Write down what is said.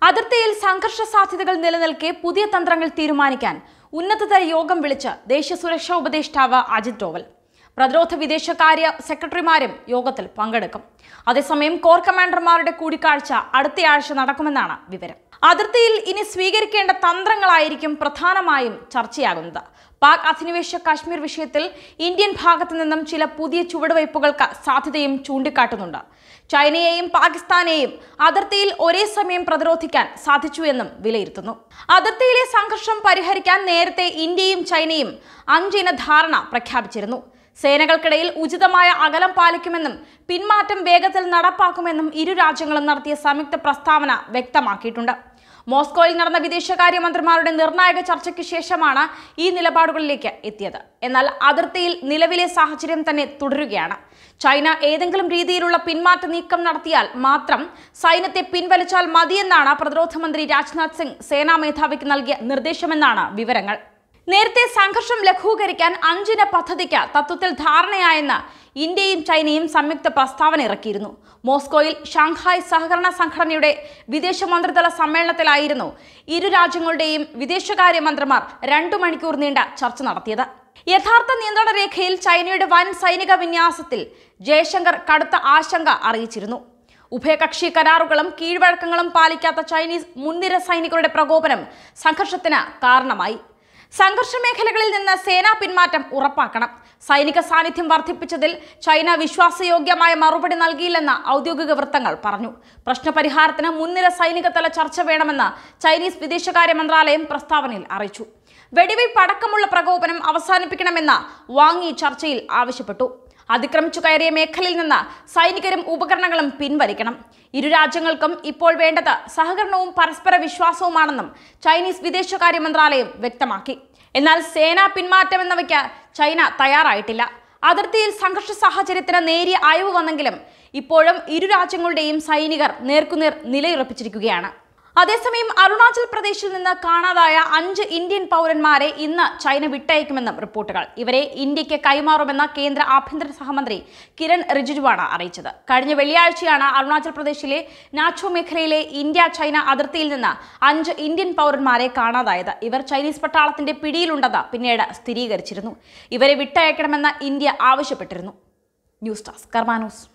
അതിർത്തിയിൽ സംഘർഷ സാധ്യതകൾ നിലനിൽക്കെ പുതിയ തന്ത്രങ്ങൾ തീരുമാനിക്കാൻ ഉന്നതതല യോഗം വിളിച്ച് ദേശീയ സുരക്ഷാ ഉപദേഷ്ടാവ് അജിത് ഡോവൽ പ്രതിരോധ വിദേശകാര്യ സെക്രട്ടറിമാരും യോഗത്തിൽ പങ്കെടുക്കും അതേസമയം കോർ കമാൻഡർമാരുടെ കൂടിക്കാഴ്ച അടുത്തയാഴ്ച നടക്കുമെന്നാണ് വിവരം അതിർത്തിയിൽ ഇനി സ്വീകരിക്കേണ്ട തന്ത്രങ്ങളായിരിക്കും പ്രധാനമായും ചർച്ചയാകുന്നത് പാക് അധിനിവേശ കാശ്മീർ വിഷയത്തിൽ ഇന്ത്യൻ ഭാഗത്തു നിന്നും ചില പുതിയ ചുവടുവയ്പ്പുകൾക്ക് സാധ്യതയും ചൂണ്ടിക്കാട്ടുന്നുണ്ട് ചൈനയെയും പാകിസ്ഥാനെയും അതിർത്തിയിൽ ഒരേ സമയം പ്രതിരോധിക്കാൻ സാധിച്ചു എന്നും വിലയിരുത്തുന്നു അതിർത്തിയിലെ സംഘർഷം പരിഹരിക്കാൻ നേരത്തെ ഇന്ത്യയും ചൈനയും അഞ്ചിന ധാരണ പ്രഖ്യാപിച്ചിരുന്നു സേനകൾക്കിടയിൽ ഉചിതമായ അകലം പാലിക്കുമെന്നും പിന്മാറ്റം വേഗത്തിൽ നടപ്പാക്കുമെന്നും ഇരു രാജ്യങ്ങളും നടത്തിയ സംയുക്ത പ്രസ്താവന വ്യക്തമാക്കിയിട്ടുണ്ട് മോസ്കോയിൽ നടന്ന വിദേശകാര്യമന്ത്രിമാരുടെ നിർണായക ചർച്ചയ്ക്ക് ശേഷമാണ് ഈ നിലപാടുകളിലേക്ക് എത്തിയത് എന്നാൽ അതിർത്തിയിൽ നിലവിലെ സാഹചര്യം തന്നെ തുടരുകയാണ് ചൈന ഏതെങ്കിലും രീതിയിലുള്ള പിന്മാറ്റ നീക്കം നടത്തിയാൽ മാത്രം സൈന്യത്തെ പിൻവലിച്ചാൽ മതിയെന്നാണ് പ്രതിരോധ മന്ത്രി രാജ്നാഥ് സിംഗ് സേനാ മേധാവിക്ക് നൽകിയ നിർദ്ദേശമെന്നാണ് വിവരങ്ങൾ നേരത്തെ സംഘർഷം ലഘൂകരിക്കാൻ അഞ്ചിന പദ്ധതിക്ക് തത്വത്തിൽ ധാരണയായെന്ന് ഇന്ത്യയും ചൈനയും സംയുക്ത പ്രസ്താവന ഇറക്കിയിരുന്നു മോസ്കോയിൽ ഷാങ്ഹായ് സഹകരണ സംഘടനയുടെ വിദേശ മന്ത്രിതല സമ്മേളനത്തിലായിരുന്നു ഇരു രാജ്യങ്ങളുടെയും വിദേശകാര്യ മന്ത്രിമാർ രണ്ടു മണിക്കൂർ നീണ്ട ചർച്ച നടത്തിയത് യഥാർത്ഥ നിയന്ത്രണ രേഖയിൽ ചൈനയുടെ വൻ സൈനിക വിന്യാസത്തിൽ ജയശങ്കർ കടുത്ത ആശങ്ക അറിയിച്ചിരുന്നു ഉഭയകക്ഷി കരാറുകളും കീഴ്വഴക്കങ്ങളും പാലിക്കാത്ത ചൈനീസ് മുൻനിര സൈനികരുടെ പ്രകോപനം സംഘർഷത്തിന് കാരണമായി സംഘർഷ മേഖലകളിൽ നിന്ന് സേനാ പിന്മാറ്റം ഉറപ്പാക്കണം സൈനിക സാന്നിധ്യം വർദ്ധിപ്പിച്ചതിൽ ചൈന വിശ്വാസയോഗ്യമായ മറുപടി നൽകിയില്ലെന്ന് ഔദ്യോഗിക വൃത്തങ്ങൾ പറഞ്ഞു പ്രശ്നപരിഹാരത്തിന് മുൻനിര സൈനിക തല ചർച്ച വേണമെന്ന് ചൈനീസ് വിദേശകാര്യ മന്ത്രാലയം പ്രസ്താവനയിൽ അറിയിച്ചു വെടിവയ്പ് അടക്കമുള്ള പ്രകോപനം അവസാനിപ്പിക്കണമെന്ന് വാങ്ങി ചർച്ചയിൽ ആവശ്യപ്പെട്ടു അതിക്രമിച്ചു കയറിയ മേഖലയിൽ നിന്ന് സൈനികരും ഉപകരണങ്ങളും പിൻവലിക്കണം ഇരു രാജ്യങ്ങൾക്കും ഇപ്പോൾ വേണ്ടത് സഹകരണവും പരസ്പര വിശ്വാസവുമാണെന്നും ചൈനീസ് വിദേശകാര്യ മന്ത്രാലയം വ്യക്തമാക്കി എന്നാൽ സേനാ പിന്മാറ്റം എന്നവയ്ക്ക് ചൈന തയ്യാറായിട്ടില്ല അതിർത്തിയിൽ സംഘർഷ സാഹചര്യത്തിന് നേരിയ അയവ് വന്നെങ്കിലും ഇപ്പോഴും ഇരു രാജ്യങ്ങളുടെയും സൈനികർ നേർക്കുനേർ നിലയുറപ്പിച്ചിരിക്കുകയാണ് അതേസമയം അരുണാചൽ പ്രദേശിൽ നിന്ന് കാണാതായ അഞ്ച് ഇന്ത്യൻ പൗരന്മാരെ ഇന്ന് ചൈന വിട്ടയക്കുമെന്നും റിപ്പോർട്ടുകൾ ഇവരെ ഇന്ത്യക്ക് കൈമാറുമെന്ന് കേന്ദ്ര ആഭ്യന്തര സഹമന്ത്രി കിരൺ റിജിജുവാണ് അറിയിച്ചത് കഴിഞ്ഞ വെള്ളിയാഴ്ചയാണ് അരുണാചൽ പ്രദേശിലെ നാച്ചോ മേഖലയിലെ ഇന്ത്യ ചൈന അതിർത്തിയിൽ നിന്ന് അഞ്ച് ഇന്ത്യൻ പൗരന്മാരെ കാണാതായത് ഇവർ ചൈനീസ് പട്ടാളത്തിന്റെ പിടിയിലുണ്ടെന്ന് പിന്നീട് സ്ഥിരീകരിച്ചിരുന്നു ഇവരെ വിട്ടയക്കണമെന്ന് ഇന്ത്യ ആവശ്യപ്പെട്ടിരുന്നു ന്യൂസ് ഡെസ്ക് കർമാനൂസ്